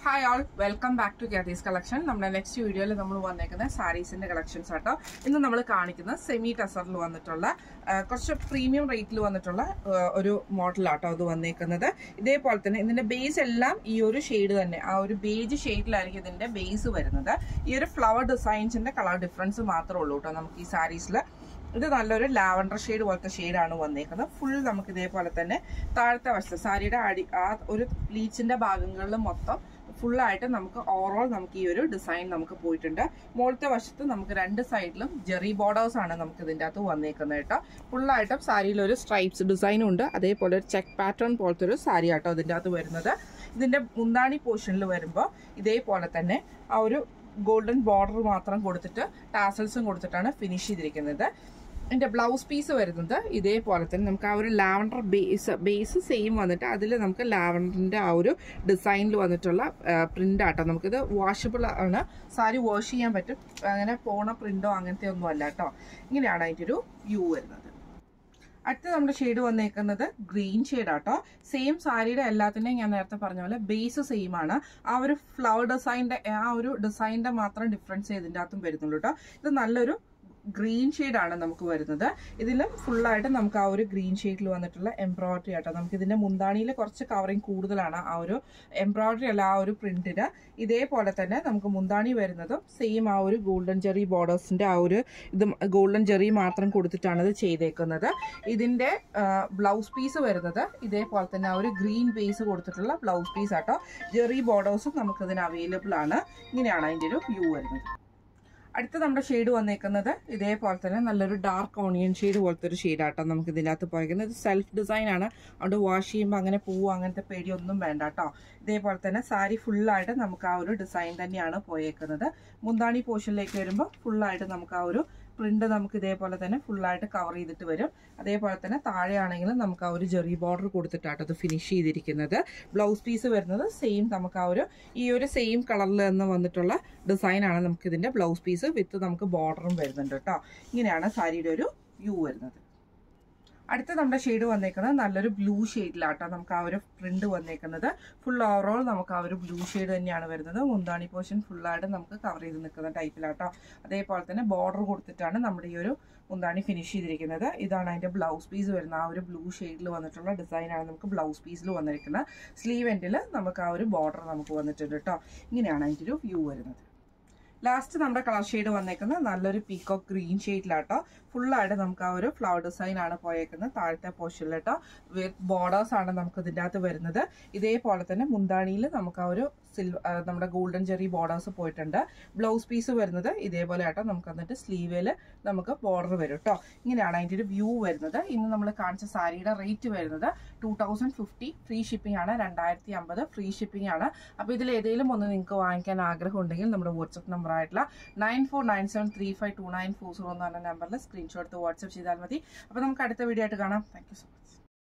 hi all welcome back to Kathy's collection നമ്മുടെ next വീഡിയോയിൽ നമ്മൾ വന്നേക്കുന്ന സാരീസിന്റെ കളക്ഷൻസ് ആട്ടോ ഇന്ന് നമ്മൾ കാണിക്കുന്ന സെമി ടസറിൽ വന്നിട്ടുള്ള ആ, കുറച്ച് പ്രീമിയം റേറ്റിൽ വന്നിട്ടുള്ള ആ, ഒരു മോഡലാട്ടോ അത് വന്നേക്കുന്നത് ഇതേപോലെ തന്നെ ഇതിന്റെ ബേസ് എല്ലാം ഈ ഒരു ഷെയ്ഡ് തന്നെ ആ ഒരു ബേജ് ഷെയ്ഡിലായിരിക്കും ഇതിന്റെ ബേസ് വരുന്നത് ഈ ഒരു ഫ്ലവർ ഡിസൈൻസിന്റെ കളർ ഡിഫറൻസ് മാത്രമേ ഉള്ളൂ കേട്ടോ നമുക്ക് ഈ സാരീസിൽ ഇത് നല്ലൊരു ലാവൻഡർ ഷെയ്ഡ് പോലത്തെ ഷെയ്ഡാണ് വന്നേക്കുന്നത് ഫുൾ നമുക്ക് ഇതേപോലെ തന്നെ താഴത്തെ വശത്ത് സാരിയുടെ അടി ആ ഒരു പ്ലീച്ചിന്റെ ഭാഗങ്ങളിൽ മൊത്തം ഫുള്ളായിട്ട് നമുക്ക് ഓവറോൾ നമുക്ക് ഈ ഒരു ഡിസൈൻ നമുക്ക് പോയിട്ടുണ്ട് മുകളിലത്തെ വശത്ത് നമുക്ക് രണ്ട് സൈഡിലും ജെറി ബോർഡേഴ്സ് ആണ് നമുക്ക് ഇതിൻ്റെ അകത്ത് വന്നേക്കുന്നത് കേട്ടോ ഫുള്ളായിട്ടും സാരിയിൽ ഒരു സ്ട്രൈപ്സ് ഡിസൈനും ഉണ്ട് അതേപോലെ ഒരു ചെക്ക് പാറ്റേൺ പോലത്തെ ഒരു സാരി ആട്ടോ ഇതിൻ്റെ അകത്ത് വരുന്നത് ഇതിന്റെ മുന്താണി പോർഷനിൽ വരുമ്പോൾ ഇതേപോലെ തന്നെ ആ ഒരു ഗോൾഡൻ ബോർഡർ മാത്രം കൊടുത്തിട്ട് ടാസൽസും കൊടുത്തിട്ടാണ് ഫിനിഷ് ചെയ്തിരിക്കുന്നത് ഇതിന്റെ ബ്ലൗസ് പീസ് വരുന്നത് ഇതേപോലെ തന്നെ നമുക്ക് ആ ഒരു ലാവൻഡർ ബേസ് ബേസ് സെയിം വന്നിട്ട് അതിൽ നമുക്ക് ലാവൻഡറിന്റെ ആ ഒരു ഡിസൈനിൽ വന്നിട്ടുള്ള പ്രിന്റ് ആട്ടോ നമുക്കിത് വാഷബിൾ ആണ് സാരി വാഷ് ചെയ്യാൻ പറ്റും അങ്ങനെ പോണ പ്രിന്റോ അങ്ങനത്തെ ഒന്നും അല്ല കേട്ടോ ഇങ്ങനെയാണ് അതിൻ്റെ ഒരു വ്യൂ വരുന്നത് അടുത്ത നമ്മുടെ ഷെയ്ഡ് വന്നേക്കുന്നത് ഗ്രീൻ ഷെയ്ഡ് ആട്ടോ സെയിം സാരിയുടെ എല്ലാത്തിൻ്റെയും ഞാൻ നേരത്തെ പറഞ്ഞ പോലെ ബേസ് സെയിം ആണ് ആ ഒരു ഫ്ലവർ ഡിസൈൻ്റെ ആ ഒരു ഡിസൈനിന്റെ മാത്രം ഡിഫറൻസ് ഇതിൻ്റെ അകത്തും വരുന്നുള്ളൂ കേട്ടോ ഇത് നല്ലൊരു ഗ്രീൻ ആണ് നമുക്ക് വരുന്നത് ഇതിലും ഫുള്ളായിട്ട് നമുക്ക് ആ ഒരു ഗ്രീൻ ഷെയ്ഡിൽ വന്നിട്ടുള്ള എംബ്രോയിഡറി ആട്ടോ നമുക്ക് ഇതിന്റെ മുന്താണിയിൽ കുറച്ച് കവറിങ് കൂടുതലാണ് ആ ഒരു എംബ്രോയിഡറി അല്ല ആ ഒരു പ്രിന്റിന് ഇതേപോലെ തന്നെ നമുക്ക് മുന്താണി വരുന്നതും സെയിം ആ ഒരു ഗോൾഡൻ ജെറി ബോർഡേഴ്സിന്റെ ആ ഒരു ഇത് ഗോൾഡൻ ജെറി മാത്രം കൊടുത്തിട്ടാണ് ഇത് ചെയ്തേക്കുന്നത് ഇതിന്റെ ബ്ലൗസ് പീസ് വരുന്നത് ഇതേപോലെ തന്നെ ആ ഒരു ഗ്രീൻ ബേസ് കൊടുത്തിട്ടുള്ള ബ്ലൗസ് പീസ് ആട്ടോ ജെറി ബോർഡേഴ്സും നമുക്ക് ഇതിന് അവൈലബിൾ ആണ് ഇങ്ങനെയാണ് അതിന്റെ ഒരു വ്യൂ വരുന്നത് അടുത്ത നമ്മുടെ ഷെയ്ഡ് വന്നേക്കുന്നത് ഇതേപോലെ തന്നെ നല്ലൊരു ഡാർക്ക് ഓണിയൻ ഷെയ്ഡ് പോലത്തെ ഒരു ഷെയ്ഡാട്ടോ നമുക്ക് ഇതിനകത്ത് പോയിരിക്കുന്നത് ഇത് സെൽഫ് ഡിസൈൻ ആണ് അതുകൊണ്ട് വാഷ് ചെയ്യുമ്പോൾ അങ്ങനെ പോവോ അങ്ങനത്തെ പേടിയൊന്നും വേണ്ട കേട്ടോ ഇതേപോലെ തന്നെ സാരി ഫുള്ളായിട്ട് നമുക്ക് ആ ഒരു ഡിസൈൻ തന്നെയാണ് പോയേക്കുന്നത് മുന്താണി പോർഷനിലേക്ക് വരുമ്പോൾ ഫുള്ളായിട്ട് നമുക്ക് ആ ഒരു പ്രിന്റ് നമുക്ക് ഇതേപോലെ തന്നെ ഫുള്ളായിട്ട് കവർ ചെയ്തിട്ട് വരും അതേപോലെ തന്നെ താഴെയാണെങ്കിലും നമുക്ക് ആ ഒരു ജെറി ബോർഡർ കൊടുത്തിട്ടാട്ടോ അത് ഫിനിഷ് ചെയ്തിരിക്കുന്നത് ബ്ലൗസ് പീസ് വരുന്നത് സെയിം നമുക്ക് ആ ഒരു ഈ ഒരു സെയിം കളറിൽ നിന്ന് വന്നിട്ടുള്ള ഡിസൈനാണ് നമുക്ക് ഇതിന്റെ ബ്ലൗസ് പീസ് വിത്ത് നമുക്ക് ബോർഡറും വരുന്നുണ്ട് കേട്ടോ ഇങ്ങനെയാണ് സാരിയുടെ ഒരു വ്യൂ വരുന്നത് അടുത്ത നമ്മുടെ ഷെയ്ഡ് വന്നേക്കുന്നത് നല്ലൊരു ബ്ലൂ ഷെയ്ഡിലാട്ടോ നമുക്ക് ആ ഒരു പ്രിന്റ് വന്നേക്കുന്നത് ഫുൾ ഓവറോൾ നമുക്ക് ആ ഒരു ബ്ലൂ ഷെയ്ഡ് തന്നെയാണ് വരുന്നത് മുന്താണി പോർഷൻ ഫുള്ളായിട്ട് നമുക്ക് കവർ ചെയ്ത് നിൽക്കുന്ന ടൈപ്പിലാട്ടോ അതേപോലെ തന്നെ ബോർഡർ കൊടുത്തിട്ടാണ് നമ്മുടെ ഈ ഒരു മുന്താണി ഫിനിഷ് ചെയ്തിരിക്കുന്നത് ഇതാണ് അതിന്റെ ബ്ലൗസ് പീസ് വരുന്നത് ആ ഒരു ബ്ലൂ ഷെയ്ഡിൽ വന്നിട്ടുള്ള ഡിസൈനാണ് നമുക്ക് ബ്ലൗസ് പീസിൽ വന്നിരിക്കുന്നത് സ്ലീവ് എൻഡിൽ നമുക്ക് ആ ഒരു ബോർഡർ നമുക്ക് വന്നിട്ടുണ്ട് കേട്ടോ ഇങ്ങനെയാണ് അതിൻ്റെ ഒരു വ്യൂ വരുന്നത് ലാസ്റ്റ് നമ്മുടെ കളർ ഷെയ്ഡ് വന്നേക്കുന്നത് നല്ലൊരു പീക്കോക്ക് ഗ്രീൻ ഷെയ്ഡിലാട്ടോ ഫുള്ളായിട്ട് നമുക്ക് ആ ഒരു ഫ്ലവർ ഡിസൈൻ ആണ് പോയേക്കുന്നത് താഴത്തെ പോർഷനിൽ കേട്ടോ വിത്ത് ബോർഡേഴ്സ് ആണ് നമുക്ക് ഇതിൻ്റെ അകത്ത് വരുന്നത് ഇതേപോലെ തന്നെ മുന്താണിയിൽ നമുക്ക് ആ ഒരു സിൽവ നമ്മുടെ ഗോൾഡൻ ചെറി ബോർഡേഴ്സ് പോയിട്ടുണ്ട് ബ്ലൗസ് പീസ് വരുന്നത് ഇതേപോലെ ആട്ടോ നമുക്ക് എന്നിട്ട് സ്ലീവിൽ നമുക്ക് ബോർഡർ വരും കേട്ടോ ഇങ്ങനെയാണ് അതിൻ്റെ ഒരു വ്യൂ വരുന്നത് ഇന്ന് നമ്മൾ കാണിച്ച സാരിയുടെ റേറ്റ് വരുന്നത് two thousand fifty free shipping ആണ് രണ്ടായിരത്തി അമ്പത് ഫ്രീ ഷിപ്പിംഗ് ആണ് അപ്പോൾ ഇതിൽ ഏതെങ്കിലും ഒന്ന് നിങ്ങൾക്ക് വാങ്ങിക്കാൻ ആഗ്രഹം ഉണ്ടെങ്കിൽ നമ്മുടെ വാട്സപ്പ് നമ്പർ ആയിട്ടുള്ള nine four nine seven three five two nine four zero എന്ന് പറഞ്ഞ നമ്പറിൽ സ്ക്രീൻഷോട്ട് വാട്സപ്പ് ചെയ്താൽ മതി അപ്പോൾ നമുക്ക് അടുത്ത വീഡിയോ ആയിട്ട് കാണാം താങ്ക് യു സോ മച്ച്